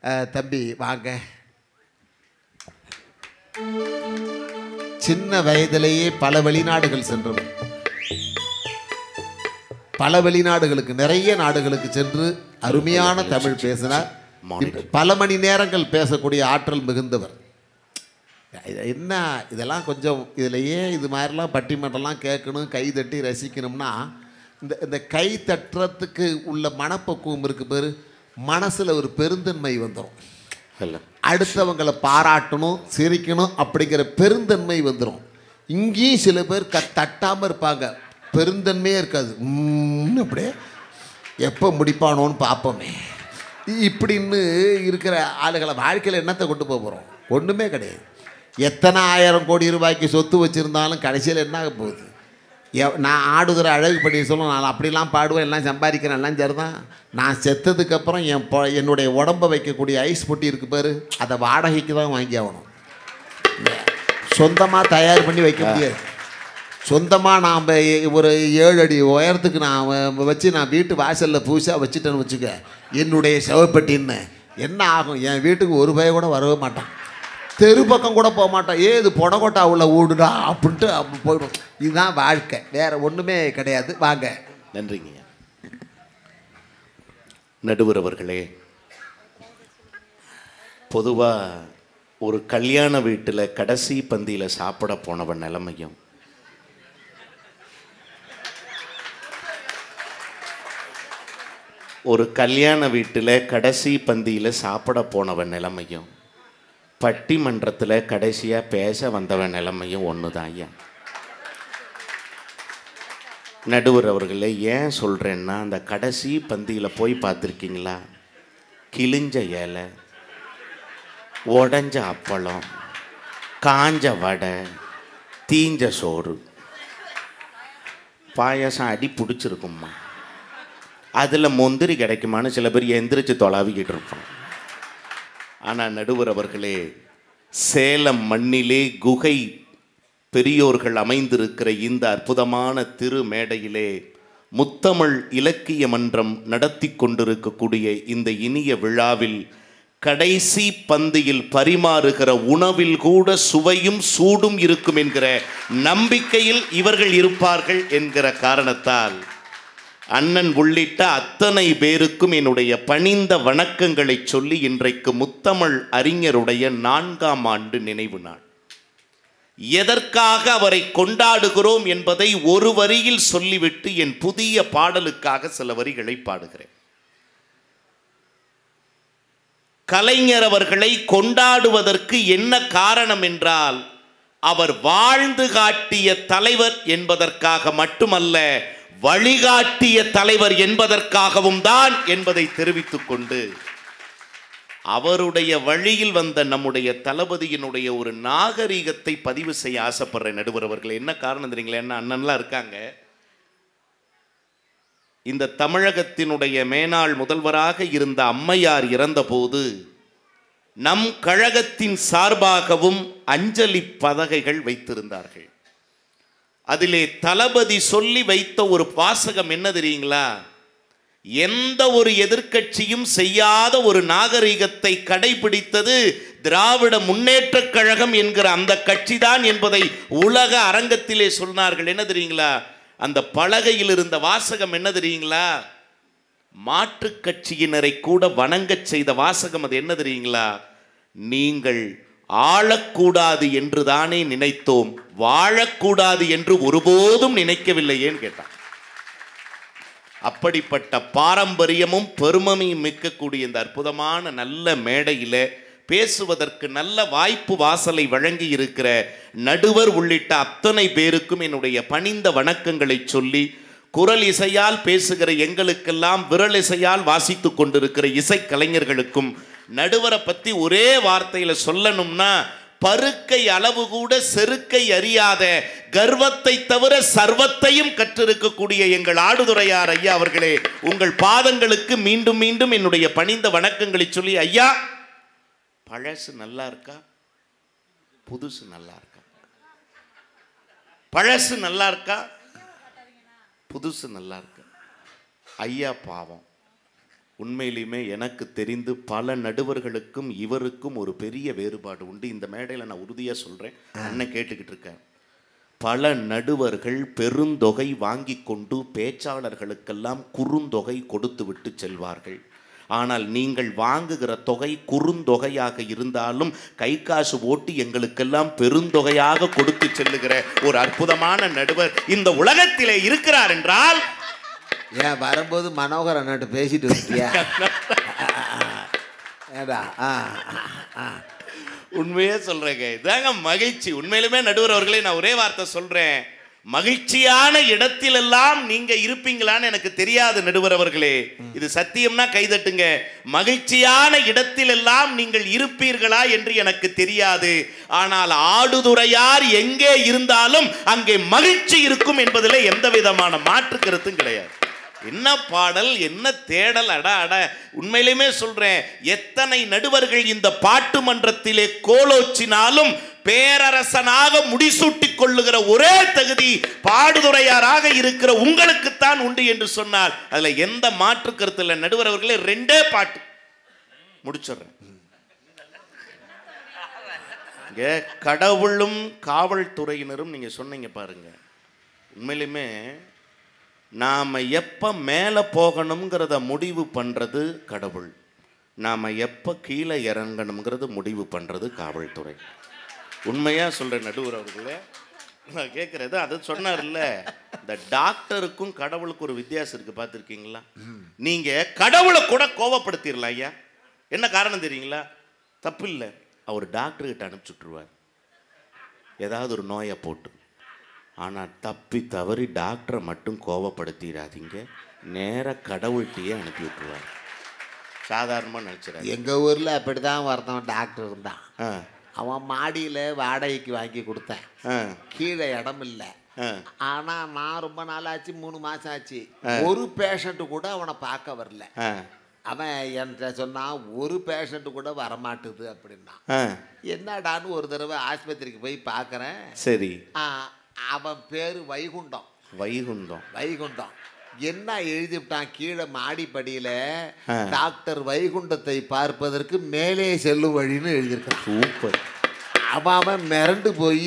அஹ், தம்பி வாங்க சின்ன வயதிலேயே பல வெளிநாடுகள் சென்றவர் பல வெளிநாடுகளுக்கு நிறைய நாடுகளுக்கு சென்று அருமையான தமிழ் பேசினார் பல மணி நேரங்கள் பேசக்கூடிய ஆற்றல் மிகுந்தவர் இது என்ன இதெல்லாம் கொஞ்சம் இதில் ஏன் இது மாதிரிலாம் பட்டிமன்றம்லாம் கேட்கணும் கை தட்டி ரசிக்கணும்னா இந்த இந்த கை தட்டுறதுக்கு உள்ள மனப்பக்குவம் இருக்கு பேர் மனசில் ஒரு பெருந்தன்மை வந்துடும் அல்ல அடுத்தவங்களை பாராட்டணும் சிரிக்கணும் அப்படிங்கிற பெருந்தன்மை வந்துடும் இங்கேயும் சில பேர் க தட்டாமல் இருப்பாங்க பெருந்தன்மையே இருக்காது உம்னு அப்படியே எப்போ முடிப்பானோன்னு பார்ப்போமே இ- இப்படின்னு இருக்கிற ஆளுகளை வாழ்க்கையில் என்னத்தை கொண்டு போக போகிறோம் ஒன்றுமே கிடையாது எத்தனை ஆயிரம் கோடி ரூபாய்க்கு சொத்து வச்சுருந்தாலும் கடைசியில் என்ன ஆக போகுது எவ்- நான் ஆடுகிற அழகு பண்ணி சொல்லும் நான் அப்படிலாம் பாடுவேன் எல்லாம் சம்பாதிக்கிறேன் எல்லாம் சரிதான் நான் செத்ததுக்கப்புறம் என் பொ என்னுடைய உடம்பை வைக்கக்கூடிய ஐஸ் பொட்டி இருக்கு பாரு அதை வாடகைக்கு தான் வாங்கி ஆகணும் சொந்தமாக தயார் பண்ணி வைக்க முடியாது சொந்தமாக நாம் ஒரு ஏழு அடி உயரத்துக்கு நான் வ- வச்சு நான் வீட்டு வாசலில் பூசா வச்சுட்டேன்னு வச்சுக்க என்னுடைய செவப்பெட்டின்னு என்ன ஆகும் என் வீட்டுக்கு ஒரு பய கூட வரவே மாட்டான் தெரு பக்கம் கூட போக மாட்டான் ஏ இது பொடகோட்டா உள்ள ஊடுடா அப்படின்ட்டு அப்படி போயிடும் இதுதான் வாழ்க்கை வேற ஒன்றுமே கிடையாது வாங்க நன்றிங்க நடுவர் அவர்களே பொதுவாக ஒரு கல்யாண வீட்டில் கடைசி பந்தியில் சாப்பிட போனவன் நிலைமையும் ஒரு கல்யாண வீட்டில் கடைசி பந்தியில் சாப்பிட போனவன் நிலைமையும் பட்டிமன்றத்தில் கடைசியாக பேச வந்தவன் நிலைமையும் ஒன்று தான் ஐயா நடுவர் அவர்களே ஏன் சொல்கிறேன்னா அந்த கடைசி பந்தியில் போய் பார்த்துருக்கீங்களா கிழிஞ்ச இலை உடஞ்ச அப்பளம் காஞ்ச வடை தீஞ்ச சோறு பாயாசம் அடி பிடிச்சிருக்கும்மா அதில் முந்திரி கிடைக்குமான்னு சில பேர் எந்திரிச்சு தொலாவிக்கிட்டு இருப்பான் ஆனால் நடுவர் அவர்களே சேலம் மண்ணிலே குகை பெரியோர்கள் அமைந்திருக்கிற இந்த அற்புதமான திரு மேடையிலே முத்தமிழ் இலக்கிய மன்றம் நடத்தி கொண்டிருக்கக்கூடிய இந்த இனிய விழாவில் கடைசி பந்தியில் பரிமாறுகிற உணவில் கூட சுவையும் சூடும் இருக்கும் என்கிற நம்பிக்கையில் இவர்கள் இருப்பார்கள் என்கிற காரணத்தால் அண்ணன் உள்ளிட்ட அத்தனை பேருக்கும் என்னுடைய பணிந்த வணக்கங்களை சொல்லி இன்றைக்கு முத்தமிழ் அறிஞருடைய நான்காம் ஆண்டு நினைவு நாள் எதற்காக அவரை கொண்டாடுகிறோம் என்பதை ஒரு வரியில் சொல்லிவிட்டு என் புதிய பாடலுக்காக சில வரிகளை பாடுகிறேன் கலைஞர் அவர்களை கொண்டாடுவதற்கு என்ன காரணம் என்றால் அவர் வாழ்ந்து காட்டிய தலைவர் என்பதற்காக மட்டுமல்ல வழிகாட்டிய தலைவர் என்பதற்காகவும் தான் என்பதை தெரிவித்துக் கொண்டு அவருடைய வழியில் வந்த நம்முடைய தளபதியினுடைய ஒரு நாகரீகத்தை பதிவு செய்ய ஆசைப்படுறேன் நடுவர் அவர்கள் என்ன காரணம் தெரியுங்களா என்ன அண்ணன்லாம் இருக்காங்க இந்த தமிழகத்தினுடைய மேனாள் முதல்வராக இருந்த அம்மையார் இறந்தபோது நம் கழகத்தின் சார்பாகவும் அஞ்சலி பதகைகள் வைத்திருந்தார்கள் அதிலே தளபதி சொல்லி வைத்த ஒரு வாசகம் என்ன தெரியுங்களா எந்த ஒரு எதிர்க்கட்சியும் செய்யாத ஒரு நாகரிகத்தை கடைபிடித்தது திராவிட முன்னேற்றக் கழகம் என்கிற அந்த கட்சிதான் என்பதை உலக அரங்கத்திலே சொன்னார்கள் என்ன தெரியுங்களா அந்த பலகையில் இருந்த வாசகம் என்ன தெரியுங்களா மாற்றுக் கட்சியினரை கூட வணங்கச் செய்த வாசகம் அது என்ன தெரியுங்களா நீங்கள் ஆளக்கூடாது என்று தானே நினைத்தோம் வாழக்கூடாது என்று ஒருபோதும் நினைக்கவில்லையேன்னு கேட்டான் அப்படிப்பட்ட பாரம்பரியமும் பெருமையும் மிக்கக்கூடிய இந்த அற்புதமான நல்ல மேடையில பேசுவதற்கு நல்ல வாய்ப்பு வாசலை வழங்கி இருக்கிற நடுவர் உள்ளிட்ட அத்தனை பேருக்கும் என்னுடைய பணிந்த வணக்கங்களை சொல்லி குரல் இசையால் பேசுகிற எங்களுக்கெல்லாம் விரல் இசையால் வாசித்து கொண்டிருக்கிற இசைக்கலைஞர்களுக்கும் நடுவரை பத்தி ஒரே வார்த்தையில சொல்லணும்னா பருக்கை அளவு கூட செருக்கை அறியாத கர்வத்தை தவிர சர்வத்தையும் கற்றிருக்கக்கூடிய எங்கள் ஆடுதுறையார் ஐயா அவர்களே உங்கள் பாதங்களுக்கு மீண்டும் மீண்டும் என்னுடைய பணிந்த வணக்கங்களை சொல்லி ஐயா பழசு நல்லா இருக்கா புதுசு நல்லா இருக்கா பழசு நல்லா இருக்கா புதுசு நல்லா இருக்கா ஐயா பாவம் உண்மையிலுமே எனக்கு தெரிந்து பல நடுவர்களுக்கும் இவருக்கும் ஒரு பெரிய வேறுபாடு உண்டு இந்த மேடையில் நான் உறுதியாக சொல்கிறேன் அண்ணன் கேட்டுக்கிட்டு இருக்கேன் பல நடுவர்கள் பெருந்தொகை வாங்கி கொண்டு பேச்சாளர்களுக்கெல்லாம் குறுந்தொகை கொடுத்து விட்டு செல்வார்கள் ஆனால் நீங்கள் வாங்குகிற தொகை குறுந்தொகையாக இருந்தாலும் கை காசு ஓட்டி எங்களுக்கெல்லாம் பெருந்தொகையாக கொடுத்து செல்லுகிற ஒரு அற்புதமான நடுவர் இந்த உலகத்திலே இருக்கிறார் என்றால் ஏன் வரும்போது மனோகர் அண்ணாட்ட பேசிட்டு வந்துட்டியா ஏடா ஆ ஆ, ஆ உண்மையே சொல்றேங்க இதாங்க மகிழ்ச்சி உண்மையிலுமே நடுவர் அவர்களே நான் ஒரே வார்த்தை சொல்றேன் மகிழ்ச்சியான இடத்திலெல்லாம் நீங்க இருப்பீங்களான்னு எனக்கு தெரியாது நடுவர் அவர்களே இது சத்தியம்னா கைதட்டுங்க மகிழ்ச்சியான இடத்திலெல்லாம் நீங்கள் இருப்பீர்களா என்று எனக்கு தெரியாது ஆனால் ஆடுதுறையார் எங்கே இருந்தாலும் அங்கே மகிழ்ச்சி இருக்கும் என்பதில் எந்த விதமான மாற்று கருத்தும் கிடையாது என்ன பாடல் என்ன தேடல் அட அட உண்மையிலுமே சொல்றேன் எத்தனை நடுவர்கள் இந்த பாட்டு மன்றத்திலே கோலோச்சினாலும் பேரரசனாக முடிசூட்டிக் கொள்ளுகிற ஒரே தகுதி பாடுதுறையாராக இருக்கிற உங்களுக்குத்தான் உண்டு என்று சொன்னால் அதுல எந்த மாற்று கருத்து இல்லை நடுவர் அவர்களே ரெண்டே பாட்டு முடிச்சிடுறேன் இங்க கடவுளும் காவல்துறையினரும் நீங்க சொன்னீங்க பாருங்க உண்மையிலுமே நாம் எப்போ மேலே போகணுங்கிறத முடிவு பண்ணுறது கடவுள் நாம் எப்போ கீழே இறங்கணுங்கிறது முடிவு பண்ணுறது காவல்துறை உண்மையாக சொல்கிற நடுவர் அவர்களே நான் கேட்குறது அது சொன்னார்ல இந்த டாக்டருக்கும் கடவுளுக்கும் ஒரு வித்தியாசம் இருக்குது பார்த்துருக்கீங்களா நீங்கள் கடவுளை கூட கோவப்படுத்திடலாம் ஐயா என்ன காரணம் தெரியுங்களா தப்பு இல்லை அவர் டாக்டர்கிட்ட அனுப்பிச்சி விட்ருவார் ஏதாவது ஒரு நோயை போட்டு ஆனால் தப்பி தவறி டாக்டரை மட்டும் கோவப்படுத்திடாதீங்க நேராக கடவுள்கிட்டயே அனுப்பி விட்டுருவார் சாதாரணமாக நினச்சிடாது எங்கள் ஊரில் அப்படி தான் ஒருத்தன் டாக்டர் இருந்தான் ஆ அவன் மாடியில் வாடகைக்கு வாங்கி கொடுத்தேன் ஆ கீழே இடம் இல்லை ஆ ஆனால் நான் ரொம்ப நாள் ஆச்சு மூணு மாதம் ஆச்சு ஒரு பேஷண்ட்டு கூட அவனை பார்க்க வரல ஆ அவன் என்கிட்ட சொன்னான் ஒரு பேஷண்ட்டு கூட வரமாட்டுது அப்படின்னா ஆ என்னடான்னு ஒரு தடவை ஆஸ்பத்திரிக்கு போய் பார்க்குறேன் சரி அவன் பேர் வைகுண்டம் வைகுண்டம் வைகுண்டம் என்ன எழுதிவிட்டான் கீழே மாடிப்படியில் ஆ. டாக்டர் வைகுண்டத்தை பார்ப்பதற்கு மேலே செல்லும் வழின்னு எழுதியிருக்கான் சூப்பர் அவன் அவன் மிரண்டு போய்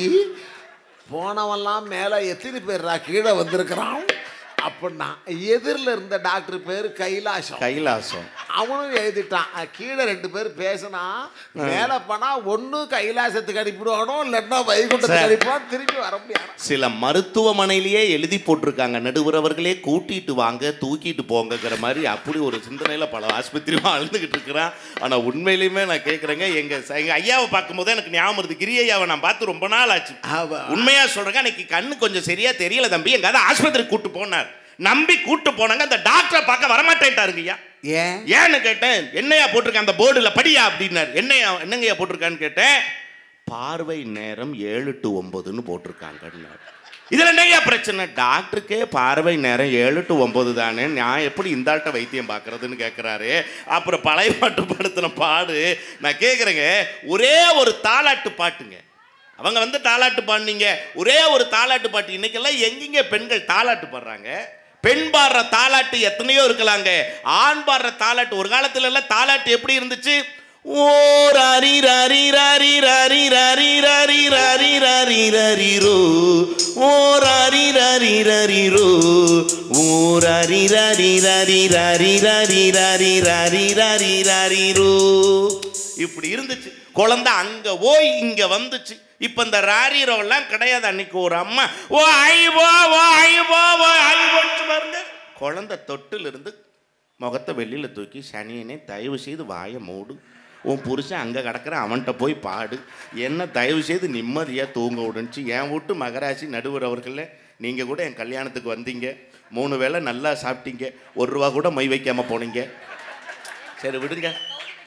போனவன்லாம் மேலே எத்தனை பேர்ரா கீழே வந்திருக்கிறான் அப்படின்னா எதிரில் இருந்த டாக்டர் பேர் கைலாசம் கைலாசம் அவனும் எழுதிட்டான் அஹ் கீழே ரெண்டு பேர் பேசினா மேலே போனால் ஒன்று கைலாசத்துக்கு அனுப்பிடுவானோ இல்லைன்னா வைகுண்டத்துக்கு சரி. அனுப்பிடுவான் திரும்பி வர முடியாது சில மருத்துவமனையிலேயே எழுதி போட்டிருக்காங்க நடுவுறவர்களே கூட்டிட்டு வாங்க தூக்கிட்டு போங்கங்கிற மாதிரி அப்படி ஒரு சிந்தனையில் பல ஆஸ்பத்திரி வாழ்ந்துகிட்டு இருக்கிறான் ஆனால் உண்மையிலுமே நான் கேட்குறேங்க எங்கள் எங்கள் ஐயாவை பார்க்கும்போது எனக்கு ஞாபகம் வருது கிரி ஐயாவை நான் பார்த்து ரொம்ப நாள் ஆச்சு ஆமா. உண்மையா சொல்றேங்க அன்னைக்கு கண்ணு கொஞ்சம் சரியா தெரியல தம்பி எங்காவது ஆஸ்பத்திரிக்கு கூட்டு போனார் நம்பி கூட்டு போனாங்க அந்த டாக்டரை பார்க்க வரமாட்டேன்ட்டாருங்க ஐயா ஏன் ஏன்னு கேட்டேன் என்னையா போட்டிருக்கேன் அந்த போர்டில் படியா அப்படின்னாரு என்னையா என்னங்கய்யா போட்டிருக்கான்னு கேட்டேன் பார்வை நேரம் ஏழு டு ஒன்பதுன்னு போட்டிருக்காங்கன்னாரு இதில் என்னய்யா பிரச்சனை டாக்டருக்கே பார்வை நேரம் ஏழு டு ஒன்பது தானே நான் எப்படி இந்த ஆள்கிட்ட வைத்தியம் பார்க்கறதுன்னு கேட்குறாரு அப்புறம் பழைய பாட்டு படுத்தின பாடு நான் கேட்குறேங்க ஒரே ஒரு தாலாட்டு பாட்டுங்க அவங்க வந்து தாலாட்டு பாடினீங்க ஒரே ஒரு தாலாட்டு பாட்டு இன்னைக்கெல்லாம் எங்கெங்க பெண்கள் தாலாட்டு பாடுறாங்க பெண் பாடுற தாலாட்டு எத்தனையோ இருக்கலாங்க ஆண் பாடுற தாலாட்டு ஒரு காலத்துல எல்லாம் தாலாட்டு எப்படி இருந்துச்சு ஓ ராரி ராரி ராரி ராரி ராரி ராரி ராரி ராரி ராரி ரோ ஓ ராரி ராரி ராரி ரோ ஓ ராரி ராரி ராரி ராரி ராரி ராரி ராரி ராரி ராரி ரோ இப்படி இருந்துச்சு குழந்தை அங்க போய் இங்க வந்துச்சு இப்ப இந்த ராரிரோலாம் கிடையாது அன்னைக்கு ஒரு அம்மா ஓ ஐபோ ஓ ஐபோ ஓ ஐபோன்னு பாருங்க குழந்தை தொட்டில் இருந்து முகத்தை வெளியில தூக்கி சனியனே தயவு செய்து வாயை மூடு உன் புருஷன் அங்கே கிடக்குற அவன்கிட்ட போய் பாடு என்ன தயவு செய்து நிம்மதியாக தூங்க விடுனுச்சு என் வீட்டு மகராசி நடுவர் அவர்களே நீங்கள் கூட என் கல்யாணத்துக்கு வந்தீங்க மூணு வேளை நல்லா சாப்பிட்டீங்க ஒரு ரூபா கூட மை வைக்காமல் போனீங்க சரி விடுங்க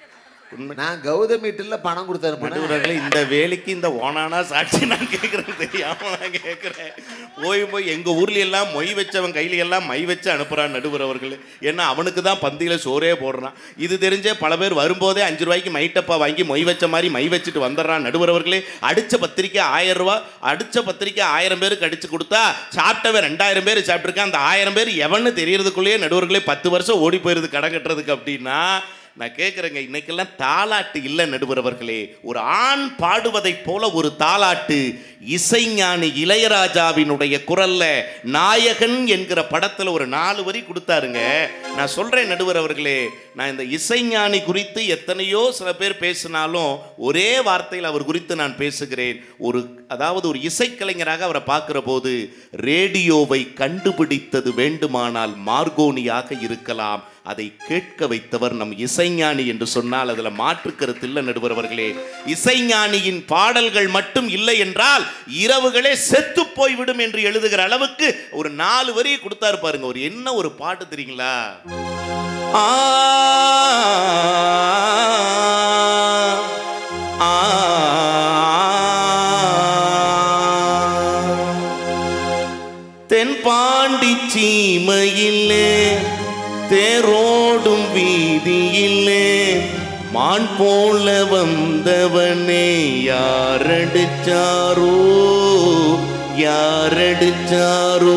உண்மை நான் கௌதமிட்டுல பணம் கொடுத்தாரு நடுவர்களே இந்த வேலைக்கு இந்த ஓனானா சாட்சி நான் கேட்குறேன் தெரியாம நான் கேட்குறேன் போய் போய் எங்கள் ஊர்ல எல்லாம் மொய் வச்சவன் கையில எல்லாம் மை வச்சு அனுப்புறான் நடுவர் அவர்கள் ஏன்னா அவனுக்கு தான் பந்தியில சோறே போடுறான் இது தெரிஞ்சே பல பேர் வரும்போதே அஞ்சு ரூபாய்க்கு மைட்டப்பா வாங்கி மொய் வச்ச மாதிரி மை வச்சுட்டு வந்துடுறான் நடுவர் அவர்களே அடிச்ச பத்திரிக்கை ஆயிரம் ரூபா அடிச்ச பத்திரிக்கை ஆயிரம் பேருக்கு அடிச்சு கொடுத்தா சாப்பிட்டவன் ரெண்டாயிரம் பேர் சாப்பிட்ருக்கான் அந்த ஆயிரம் பேர் எவன்னு தெரியறதுக்குள்ளேயே நடுவர்களே பத்து வருஷம் ஓடி போயிருது கடன் கட்டுறதுக்கு அப்படின்னா நான் கேட்குறேங்க இன்னைக்கெல்லாம் தாலாட்டு இல்லை நடுவரவர்களே ஒரு ஆண் பாடுவதைப் போல ஒரு தாலாட்டு இசைஞானி இளையராஜாவினுடைய குரல்ல நாயகன் என்கிற படத்துல ஒரு நாலு வரி கொடுத்தாருங்க நான் சொல்றேன் நடுவர் அவர்களே நான் இந்த இசைஞானி குறித்து எத்தனையோ சில பேர் பேசினாலும் ஒரே வார்த்தையில் அவர் குறித்து நான் பேசுகிறேன் ஒரு அதாவது ஒரு இசைக்கலைஞராக அவரை பார்க்கிற போது ரேடியோவை கண்டுபிடித்தது வேண்டுமானால் மார்கோனியாக இருக்கலாம் அதை கேட்க வைத்தவர் நம் இசைஞானி என்று சொன்னால் அதில் மாற்று கருத்து இல்லை நடுவரவர்களே இசைஞானியின் பாடல்கள் மட்டும் இல்லை என்றால் இரவுகளே செத்து போய்விடும் என்று எழுதுகிற அளவுக்கு ஒரு நாலு வரியை கொடுத்தாரு பாருங்க ஒரு என்ன ஒரு பாட்டு தெரியுங்களா ஆ ஆ தென்பாண்டி சீமையிலே தேரோடும் வீதியிலே மான் போல வந்தவனே யாரடிச்சாரோ யாரடிச்சாரோ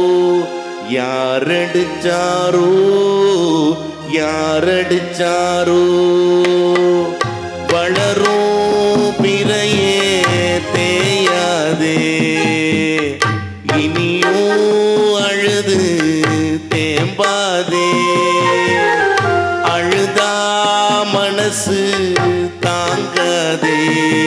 யாரடிச்சாரோ யாரடிச்சாரோ வளரும் பிறையே தேயாதே இனியும் அழுது தேம்பாதே அழுதா மனசு தாங்காதே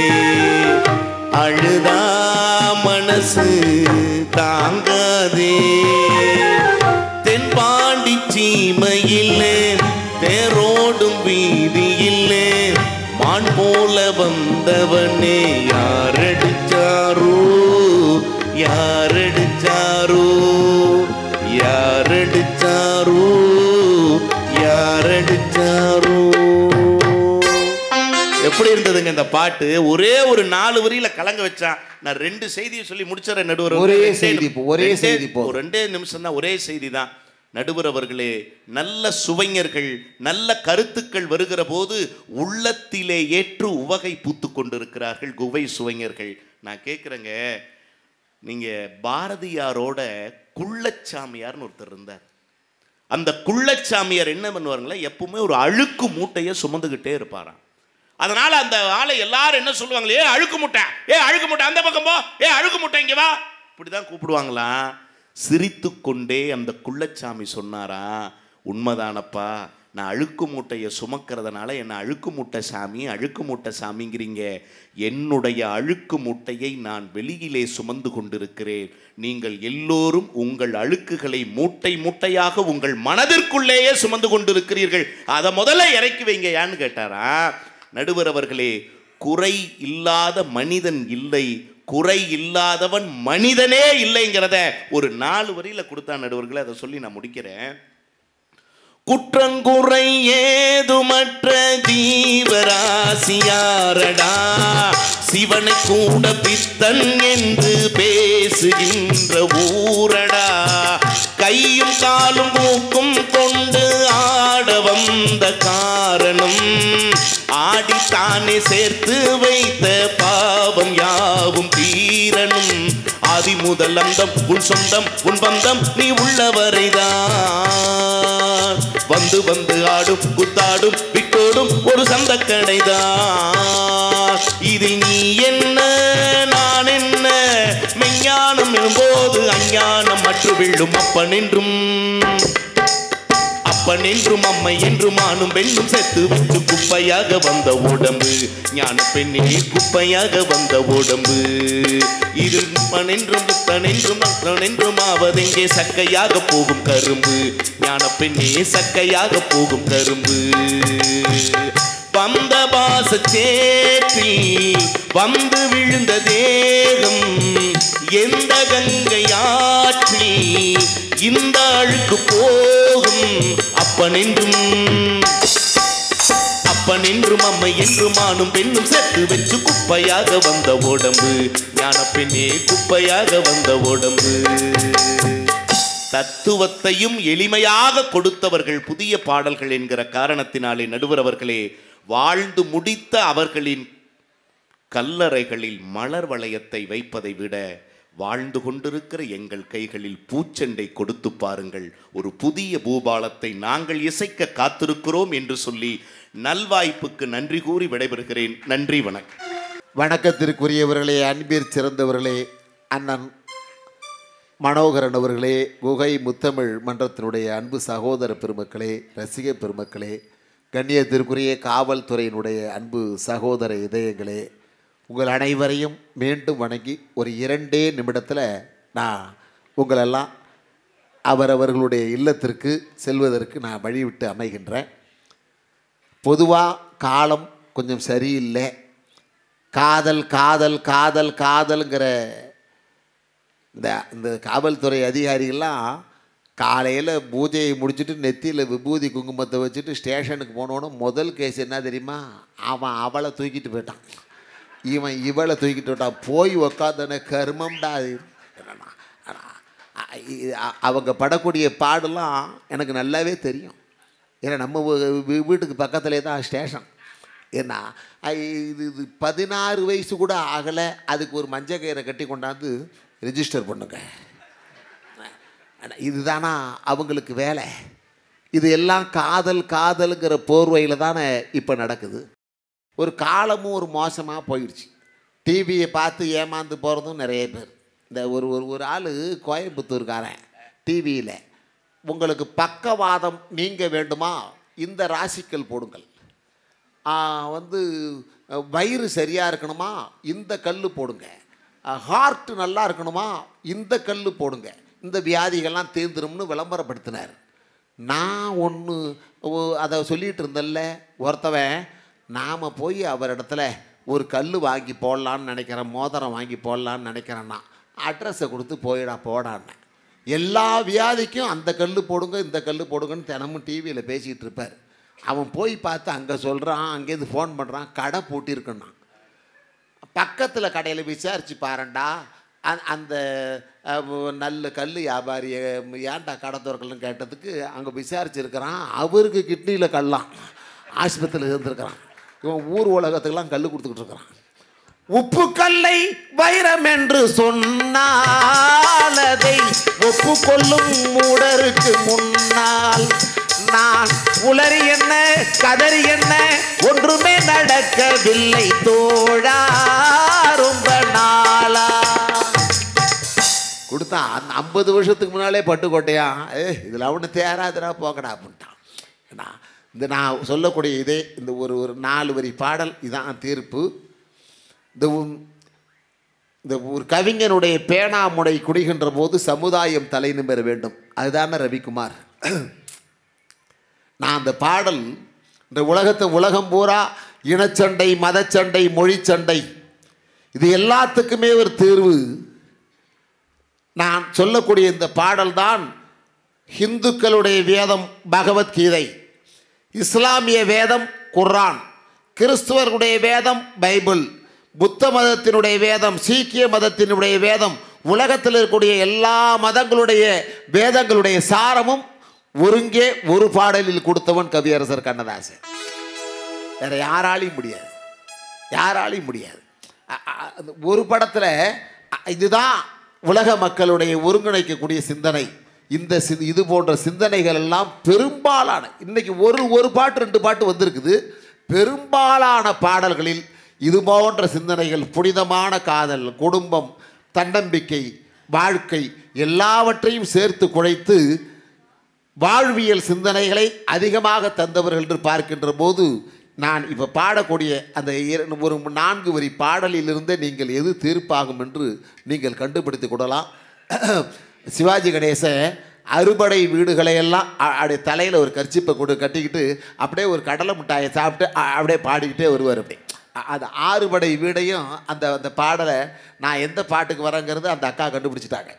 அழுதா மனசு தாங்காதே தென்பாண்டி சீமையிலே தேரோடும் வீதியிலே மான் போல வந்தவனே யாரடிச்சாரோ யாரடிச்சாரோ யாரடிச்சாரோ யாரடிச்சாரோ எப்படி இருந்ததுங்க இந்த பாட்டு ஒரே ஒரு நாலு வரியில கலங்க வச்சான் நான் ரெண்டு செய்தியை சொல்லி முடிச்சிடறேன் நடுவர் ஒரே ரெண்டே செய்தி நிமி- போ- ஒரே ரெண்டே- செய்தி போதும். ஒரு ரெண்டே நிமிஷம் தான் ஒரே செய்தி தான் நடுவர் அவர்களே நல்ல சுவைஞர்கள் நல்ல கருத்துக்கள் வருகிற போது உள்ளத்திலே ஏற்று உவகை பூத்து கொண்டிருக்கிறார்கள் குவை சுவைஞர்கள் நான் கேட்குறேங்க நீங்க பாரதியாரோட குள்ளச்சாமியார்னு ஒருத்தர் இருந்தார் அந்த குள்ளச்சாமியார் என்ன பண்ணுவாருங்களா எப்பவுமே ஒரு அழுக்கு மூட்டையை சுமந்துக்கிட்டே இருப்பாராம் அதனால அந்த ஆளை எல்லாரும் என்ன சொல்லுவாங்களே ஏ அழுக்கு முட்டை ஏ அழுக்கு முட்டை அந்த பக்கம் போ ஏ அழுக்கு முட்டை இங்க வா இப்படிதான் கூப்பிடுவாங்களாம் சிரித்து கொண்டே அந்த குள்ளச்சாமி சொன்னாரா உண்மைதானப்பா நான் அழுக்கு மூட்டையை சுமக்கிறதுனால என்ன அழுக்கு மூட்டை சாமி அழுக்கு மூட்டை சாமிங்கிறீங்க என்னுடைய அழுக்கு மூட்டையை நான் வெளியிலே சுமந்து கொண்டிருக்கிறேன் நீங்கள் எல்லோரும் உங்கள் அழுக்குகளை மூட்டை மூட்டையாக உங்கள் மனதிற்குள்ளேயே சுமந்து கொண்டிருக்கிறீர்கள் அதை முதல்ல இறக்கி வைங்க யான்னு கேட்டாரா நடுவர் அவர்களே குறை இல்லாத மனிதன் இல்லை குறை இல்லாதவன் மனிதனே இல்லைங்கிறத ஒரு நாலு வரியில கொடுத்தா நடுவர்களே அதை சொல்லி நான் முடிக்கிறேன் குற்றங்குறை ஏதுமற்ற ஜீவராசியாரடா சிவனை கூட பித்தன் என்று பேசுகின்ற ஊரடா கையும் காலும் மூக்கும் கொண்டு ஆட வந்த காரணம் ஆடித்தானே சேர்த்து வைத்த பாவம் யாவும் தீரனும் ஆதி முதல் அந்தம் உன் சொந்தம் உன் பந்தம் நீ உள்ளவரைதான் வந்து வந்து ஆடும் குத்தாடும் விட்டோடும் ஒரு சந்த கடைதான் இதில் நீ என்ன நான் என்ன மெஞ்ஞானம் எழும்போது அஞ்ஞானம் மற்ற விழும் அப்பன் என்றும் அப்பன் என்றும் அம்மை என்றும் ஆணும் பெண்ணும் செத்து விட்டு குப்பையாக வந்த உடம்பு ஞான பெண்ணே குப்பையாக வந்த உடம்பு இது மண் என்றும் புத்தன் என்றும் மற்றன் என்றும் ஆவதெங்கே சக்கையாக போகும் கரும்பு ஞான பெண்ணே சக்கையாக போகும் கரும்பு வந்த பாச சேற்றில் வந்து விழுந்த தேகம் எந்த கங்கை ஆற்றில் இந்த அழுக்கு போகும் அப்பனென்றும் அப்பன் என்றும் அம்மை என்றும் ஆணும் பெண்ணும் சேர்த்து வச்சு குப்பையாக வந்த உடம்பு ஞான பெண்ணே குப்பையாக வந்த உடம்பு தத்துவத்தையும் எளிமையாக கொடுத்தவர்கள் புதிய பாடல்கள் என்கிற காரணத்தினாலே நடுவர் அவர்களே வாழ்ந்து முடித்த அவர்களின் கல்லறைகளில் மலர் வளையத்தை வைப்பதை விட வாழ்ந்து கொண்டிருக்கிற எங்கள் கைகளில் பூச்செண்டை கொடுத்து பாருங்கள் ஒரு புதிய பூபாலத்தை நாங்கள் இசைக்க காத்திருக்கிறோம் என்று சொல்லி நல்வாய்ப்புக்கு நன்றி கூறி விடைபெறுகிறேன் நன்றி வணக்கம் வணக்கத்திற்குரியவர்களே அன்பிற் சிறந்தவர்களே அண்ணன் மனோகரன் அவர்களே குகை முத்தமிழ் மன்றத்தினுடைய அன்பு சகோதர பெருமக்களே ரசிக பெருமக்களே கண்ணியத்திற்குரிய காவல்துறையினுடைய அன்பு சகோதர இதயங்களே உங்கள் அனைவரையும் மீண்டும் வணங்கி ஒரு இரண்டே நிமிடத்தில் நான் உங்களெல்லாம் அவரவர்களுடைய இல்லத்திற்கு செல்வதற்கு நான் வழிவிட்டு அமைகின்றேன் பொதுவாக காலம் கொஞ்சம் சரியில்லை காதல் காதல் காதல் காதல்ங்கிற இந்த இந்த காவல்துறை அதிகாரிகள்லாம் காலையில் பூஜையை முடிச்சுட்டு நெத்தியில் விபூதி குங்குமத்தை வச்சுட்டு ஸ்டேஷனுக்கு போனோன்னு முதல் கேஸ் என்ன தெரியுமா அவன் அவளை தூக்கிட்டு போயிட்டான் இவன் இவளை தூக்கிட்டு போயிட்டான் போய் உக்காந்தன கர்மம்டா அது என்னன்னா, ஆனா, அ- இ- அ- அவங்க படக்கூடிய பாடெல்லாம் எனக்கு நல்லாவே தெரியும் ஏன்னா நம்ம வீ- வீ- வீட்டுக்கு பக்கத்துலேயே தான் ஸ்டேஷன் ஏன்னா ஐ, இது இது பதினாறு வயசு கூட ஆகலை அதுக்கு ஒரு மஞ்சள் கயிறை கட்டி கொண்டாந்து ரிஜிஸ்டர் பண்ணுங்க ஆனா, இதுதானா அவங்களுக்கு வேலை இது எல்லாம் காதல் காதலுங்கிற போர்வையில் தானே இப்போ நடக்குது ஒரு காலமும் ஒரு மோசமாக போயிடுச்சு டிவியை பார்த்து ஏமாந்து போகிறதும் நிறைய பேர் இந்த ஒரு ஒரு ஒரு ஆள் கோயம்புத்தூர்காரன் டிவியில் உங்களுக்கு பக்கவாதம் நீங்க வேண்டுமா இந்த ராசிக்கல் போடுங்கள் ஆ, வந்து அஹ், வயிறு சரியாக இருக்கணுமா இந்த கல் போடுங்க ஹார்ட் நல்லா இருக்கணுமா இந்த கல் போடுங்க இந்த வியாதிகள்லாம் தீர்ந்துரும்னு விளம்பரப்படுத்தினார் நான் ஒன்று அதை சொல்லிகிட்டு இருந்தேன்ல ஒருத்தவன் நாம் போய் அவரிடத்துல ஒரு கல் வாங்கி போடலான்னு நினைக்கிறேன் மோதிரம் வாங்கி போடலான்னு நினைக்கிறேன்னா அட்ரஸை கொடுத்து போயிடா போடான்னு எல்லா வியாதிக்கும் அந்த கல் போடுங்க இந்த கல் போடுங்கன்னு தினமும் டிவியில் பேசிகிட்டு இருப்பார் அவன் போய் பார்த்து அங்கே சொல்கிறான் அங்கேருந்து ஃபோன் பண்ணுறான் கடை பூட்டியிருக்குன்னா பக்கத்தில் கடையில் விசாரிச்சு பாருண்டா அ- அந்த அஹ், நல்ல கல் வியாபாரி ஏன்டா கடை திறக்கலன்னு கேட்டதுக்கு அங்கே விசாரிச்சிருக்கிறான் அவருக்கு கிட்னியில் கல்லாம் ஆஸ்பத்திரியில் இருந்திருக்கிறான் இவன் ஊர் உலகத்துக்கெல்லாம் கல் கொடுத்துக்கிட்டு இருக்கிறான் உப்பு கல்லை வைரம் என்று சொன்னால் அதை ஒப்புக்கொள்ளும் மூடருக்கு முன்னால் நான் உளறி என்ன கதறி என்ன ஒன்றுமே நடக்கவில்லை தோழா ரொம்ப நாளா கொடுத்தான் அந்த ஐம்பது வருஷத்துக்கு முன்னாலே பட்டுக்கோட்டையா ஏ இதில் அவனு தேராதரா போக்கடா அப்படின்ட்டான் ஏன்னா இந்த நான் சொல்லக்கூடிய இதே இந்த ஒரு ஒரு நாலு வரி பாடல் இதான் தீர்ப்பு இந்த உம்- இந்த ஒரு கவிஞனுடைய பேனாமுடை குடிகின்ற போது சமுதாயம் தலை நிமிர வேண்டும் அதுதானே ரவிக்குமார் நான் அந்த பாடல் இந்த உலகத்தை உலகம் பூரா இனச்சண்டை மதச்சண்டை மொழிச்சண்டை இது எல்லாத்துக்குமே ஒரு தீர்வு நான் சொல்லக்கூடிய இந்த பாடல்தான் இந்துக்களுடைய வேதம் பகவத்கீதை இஸ்லாமிய வேதம் குர்ஆன் கிறிஸ்துவர்களுடைய வேதம் பைபிள் புத்த மதத்தினுடைய வேதம் சீக்கிய மதத்தினுடைய வேதம் உலகத்தில் இருக்கக்கூடிய எல்லா மதங்களுடைய வேதங்களுடைய சாரமும் ஒருங்கே ஒரு பாடலில் கொடுத்தவன் கவியரசர் கண்ணதாசன் வேற யாராலையும் முடியாது யாராலையும் முடியாது அ- அ- அந்த ஒரு படத்தில் இதுதான் உலக மக்களுடைய ஒருங்கிணைக்கக்கூடிய சிந்தனை இந்த சி இது போன்ற சிந்தனைகள் எல்லாம் பெரும்பாலான இன்னைக்கு ஒரு ஒரு பாட்டு ரெண்டு பாட்டு வந்திருக்குது பெரும்பாலான பாடல்களில் இது போன்ற சிந்தனைகள் புனிதமான காதல் குடும்பம் தன்னம்பிக்கை வாழ்க்கை எல்லாவற்றையும் சேர்த்து குழைத்து வாழ்வியல் சிந்தனைகளை அதிகமாக தந்தவர்கள் என்று பார்க்கின்ற போது நான் இப்போ பாடக்கூடிய அந்த இர- ஒரு நான்கு வரி பாடலிலிருந்தே நீங்கள் எது தீர்ப்பாகும் என்று நீங்கள் கண்டுபிடித்து கொள்ளலாம் சிவாஜி கணேசன் அறுபடை வீடுகளை எல்லாம் அ- அப்படியே தலையில் ஒரு கர்ச்சிப்பை கொண்டு கட்டிக்கிட்டு அப்படியே ஒரு கடலை மிட்டாயை சாப்பிட்டு அ- அப்படியே பாடிக்கிட்டே வருவார் அப்படி அ- அது ஆறுபடை வீடையும் அந்த அந்த பாடலை நான் எந்த பாட்டுக்கு வரேங்கிறது அந்த அக்கா கண்டுபிடிச்சிட்டாங்க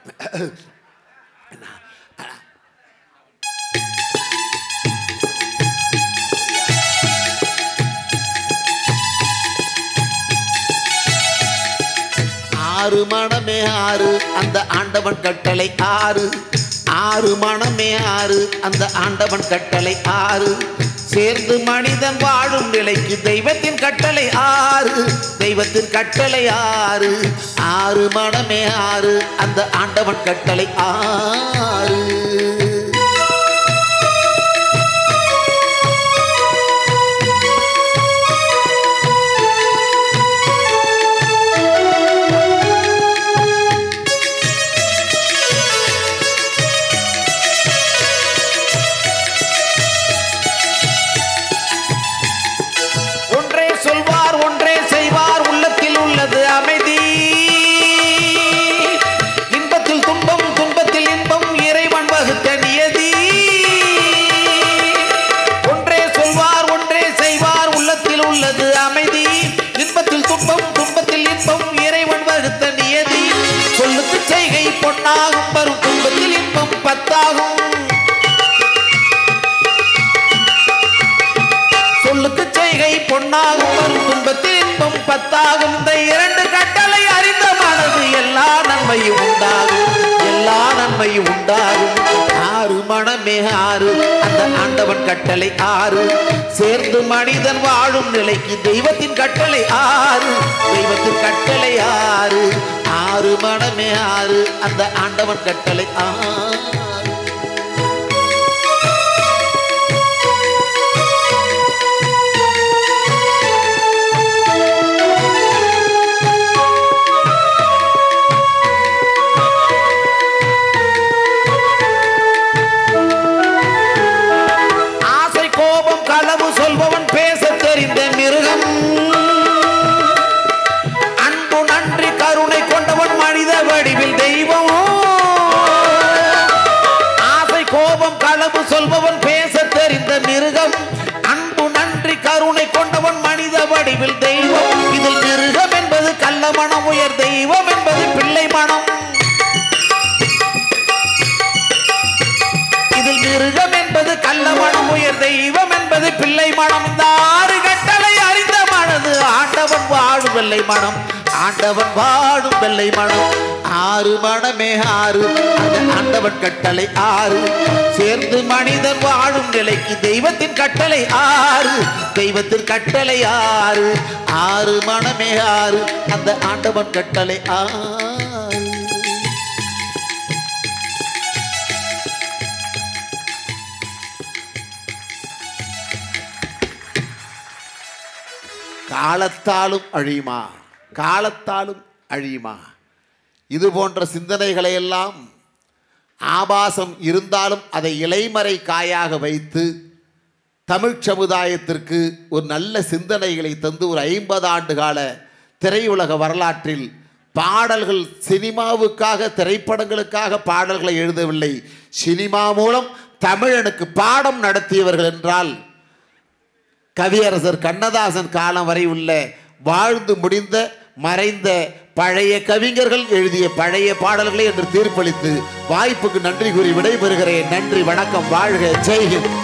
ஆறு மனமே ஆறு அந்த ஆண்டவன் கட்டளை ஆறு ஆறு மனமே ஆறு அந்த ஆண்டவன் கட்டளை ஆறு சேர்ந்து மனிதன் வாழும் நிலைக்கு தெய்வத்தின் கட்டளை ஆறு தெய்வத்தின் கட்டளை ஆறு ஆறு மனமே ஆறு அந்த ஆண்டவன் கட்டளை ஆறு ஒன்றே சொல்வார் ஒன்றே செய்வார் உள்ளத்தில் உள்ளது அமைதி இன்பத்தில் துன்பம் துன்பத்தில் இன்பம் இறைவன் வகுத்த நியதி ஒன்றே சொல்வார் ஒன்றே செய்வார் உள்ளத்தில் உள்ளது அமைதி இன்பத்தில் துன்பம் துன்பத்தில் இன்பம் இறைவன் வகுத்த நியதி சொல்லுக்கு செய்கை பொன்னாகும் வரும் துன்பத்தில் இன்பம் பத்தாகும் சொல்லுக்கு செய்கை பொன்னாகும் வரும் துன்பத்தில் இன்பம் பத்தாகும் இந்த இரண்டு கட்டளை அறிந்த மனது எல்லா நன்மையும் உண்டாகும் எல்லா நன்மையும் உண்டாகும் ஆறு மனமே ஆறு அந்த ஆண்டவன் கட்டளை ஆறு சேர்ந்து மனிதன் வாழும் நிலைக்கு தெய்வத்தின் கட்டளை ஆறு தெய்வத்தின் கட்டளை ஆறு ஆறு மனமே ஆறு அந்த ஆண்டவன் கட்டளை ஆறு ஆசை கோபம் களவு சொல்பவன் பேச தெரிந்த மிருகம் அன்பு நன்றி கருணை கொண்டவன் மனித வடிவில் தெய்வம் ஆசை கோபம் களவு சொல்பவன் பேச தெரிந்த மிருகம் அன்பு நன்றி கருணை கொண்டவன் மனித வடிவில் தெய்வம் இதில் மிருகம் என்பது கள்ள மனம் உயர் தெய்வம் என்பது பிள்ளை மனம் இதில் மிருகம் என்பது கள்ள மனம் உயர் தெய்வம் என்பது பிள்ளை மனம் இந்த ஆறு கட்டளை அறிந்த மனது ஆண்டவன் வாழும் வெள்ளை மனம் ஆண்டவன் வாழும் வெள்ளை மனம் ஆறு மனமே ஆறு அந்த ஆண்டவன் கட்டளை ஆறு சேர்ந்து மனிதன் வாழும் நிலைக்கு தெய்வத்தின் கட்டளை ஆறு தெய்வத்தின் கட்டளை ஆறு ஆறு மனமே ஆறு அந்த ஆண்டவன் கட்டளை ஆறு காலத்தாலும் அழியுமா காலத்தாலும் அழியுமா இது போன்ற சிந்தனைகளை எல்லாம் ஆபாசம் இருந்தாலும் அதை இலைமறை காயாக வைத்து தமிழ் சமுதாயத்திற்கு ஒரு நல்ல சிந்தனைகளை தந்து ஒரு ஐம்பது ஆண்டு கால திரையுலக வரலாற்றில் பாடல்கள் சினிமாவுக்காக திரைப்படங்களுக்காக பாடல்களை எழுதவில்லை சினிமா மூலம் தமிழனுக்கு பாடம் நடத்தியவர்கள் என்றால் கவியரசர் கண்ணதாசன் காலம் வரை உள்ள வாழ்ந்து முடிந்த மறைந்த பழைய கவிஞர்கள் எழுதிய பழைய பாடல்களை என்று தீர்ப்பளித்து வாய்ப்புக்கு நன்றி கூறி விடைபெறுகிறேன் நன்றி வணக்கம் வாழ்க ஜெய்ஹிந்த்